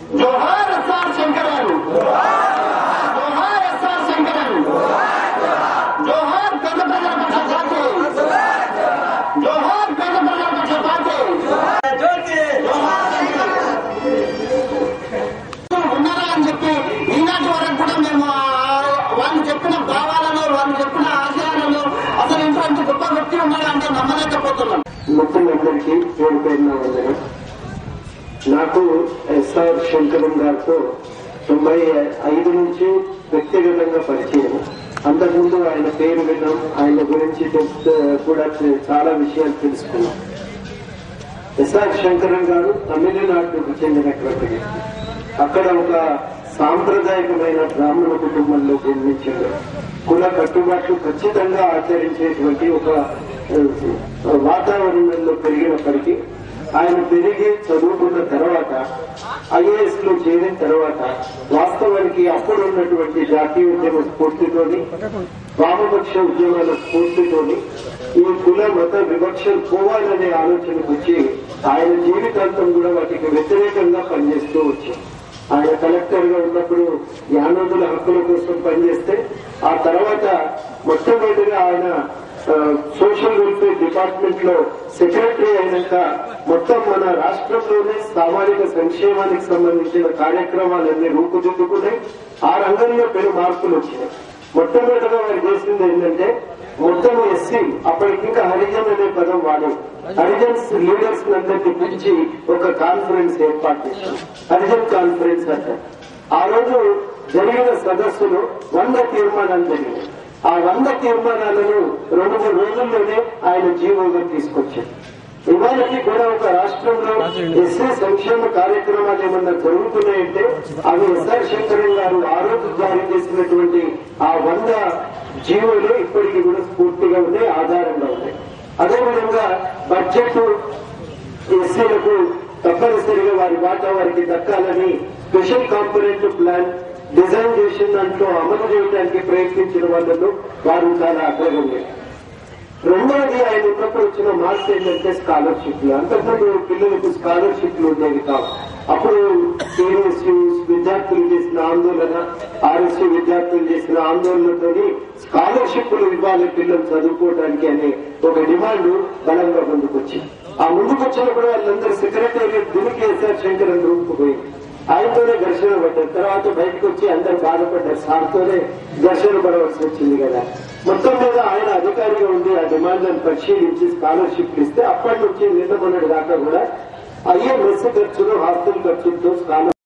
జోహార్ S R Sankaran జోహార్ S R Sankaran జోహార్ పేద ప్రజల పక్ష పార్టీ జోహార్ పేద ప్రజల పక్ష పార్టీ ఉన్నారా అని చెప్పి ఈనాటి వరకు కూడా మేము ఆ- వాళ్ళు చెప్పిన భావాలను వాళ్ళు చెప్పిన ఆశయాలను అసలు ఇటువంటి గొప్ప వ్యక్తి ఉన్నారా అంటే నమ్మలేకపోతున్నాం మిత్రులందరికీ పేరు పేరున వందనం నాకు ఎస్ఆర్ శంకరం గారితో తొంభై ఐదు నుంచి వ్యక్తిగతంగా పరిచయం అంతకుముందు ఆయన పేరు విన్నాం ఆయన గురించి తెలుసు కూడా చాలా విషయాలు తెలుసుకున్నాం ఎస్ఆర్ శంకరం గారు తమిళనాడుకు చెందినటువంటి వ్యక్తి అక్కడ ఒక సాంప్రదాయకమైన బ్రాహ్మణ కుటుంబంలో జన్మించారు కుల కట్టుబాట్లు ఖచ్చితంగా ఆచరించేటువంటి ఒక ఆ, వాతావరణంలో పెరిగినప్పటికీ ఆయన పెరిగి చదువుకున్న తర్వాత ఐఏఎస్ లో చేరిన తర్వాత వాస్తవానికి అప్పుడు ఉన్నటువంటి జాతీయ ఉద్యమ స్ఫూర్తితోని వామపక్ష ఉద్యమాల స్ఫూర్తితోని ఈ కుల మత వివక్షలు పోవాలనే ఆలోచనకు వచ్చి ఆయన జీవితాంతం కూడా వాటికి వ్యతిరేకంగా పనిచేస్తూ వచ్చారు ఆయన కలెక్టర్ గా ఉన్నప్పుడు యానోదుల హక్కుల కోసం పనిచేస్తే ఆ తర్వాత మొట్టమొదటిగా ఆయన ఆ, సోషల్ వెల్ఫేర్ డిపార్ట్మెంట్ లో సెక్రటరీ అయినాక మొత్తం మన రాష్ట్రంలోనే సామాజిక సంక్షేమానికి సంబంధించిన కార్యక్రమాలన్నీ రూపుదిద్దుకున్నాయి ఆ రంగంలో పెను మార్పులు వచ్చినాయి మొట్టమొదటిగా వారు చేసింది ఏంటంటే మొత్తం ఎస్సీ అప్పటికి ఇంకా హరిజన్ అనే పదం వాడే హరిజన్స్ లీడర్స్ అందరినీ పిలిచి ఒక కాన్ఫరెన్స్ ఏర్పాటు చేశారు హరిజన్ కాన్ఫరెన్స్ అంటారు ఆ రోజు జరిగిన సదస్సులో వంద తీర్మానాలు జరిగాయి ఆ వంద తీర్మానాలను రెండు మూడు రోజుల్లోనే ఆయన జీవోగా తీసుకొచ్చారు ఇవాళకి కూడా ఒక రాష్ట్రంలో ఎస్సీ సంక్షేమ కార్యక్రమాలు ఏమన్నా జరుగుతున్నాయంటే అవి ఎస్ఆర్ శంకరన్ గారు ఆ రోజు జారీ చేసినటువంటి ఆ వంద జీవోలు ఇప్పటికీ కూడా స్ఫూర్తిగా ఉన్నాయి ఆధారంగా ఉన్నాయి అదేవిధంగా బడ్జెట్ ఎస్సీలకు తప్పనిసరిగా వారి వాటా వారికి దక్కాలని స్పెషల్ కాంపొనెంట్ ప్లాన్ డిజైన్ చేసిన దాంట్లో అమలు చేయడానికి ప్రయత్నించిన వాళ్ళలో వారు చాలా అగ్రగణ్యం రెండవది ఆయన ఉన్నప్పుడు వచ్చిన మార్క్స్ ఏంటంటే స్కాలర్షిప్లు అంతకుముందు పిల్లలకు స్కాలర్షిప్లు ఉండేవి కావు అప్పుడు టీఎస్యూ విద్యార్థులు చేసిన ఆందోళన ఆర్ఎస్యూ విద్యార్థులు చేసిన ఆందోళనతో స్కాలర్షిప్లు ఇవ్వాలి పిల్లలు చదువుకోవడానికి అనే ఒక డిమాండ్ బలంగా ముందుకొచ్చింది ఆ ముందుకొచ్చినప్పుడు వాళ్ళందరూ సెక్రటేరియట్ దునికి ఎస్ఆర్ శంకరన్ రూపుకు పోయింది ఆయనతోనే ఘర్షణ పడ్డారు తర్వాత బయటకు వచ్చి అందరు బాధపడ్డారు సార్తోనే ఘర్షణ పడవలసి వచ్చింది కదా మొత్తం మీద ఆయన అధికారిగా ఉండి ఆ డిమాండ్లను పరిశీలించి స్కాలర్షిప్ ఇస్తే అప్పటి నుంచి నిన్న మొన్నటి దాకా కూడా అయ్యే మెస్ ఖర్చులు హాస్టల్ ఖర్చులతో స్కాలర్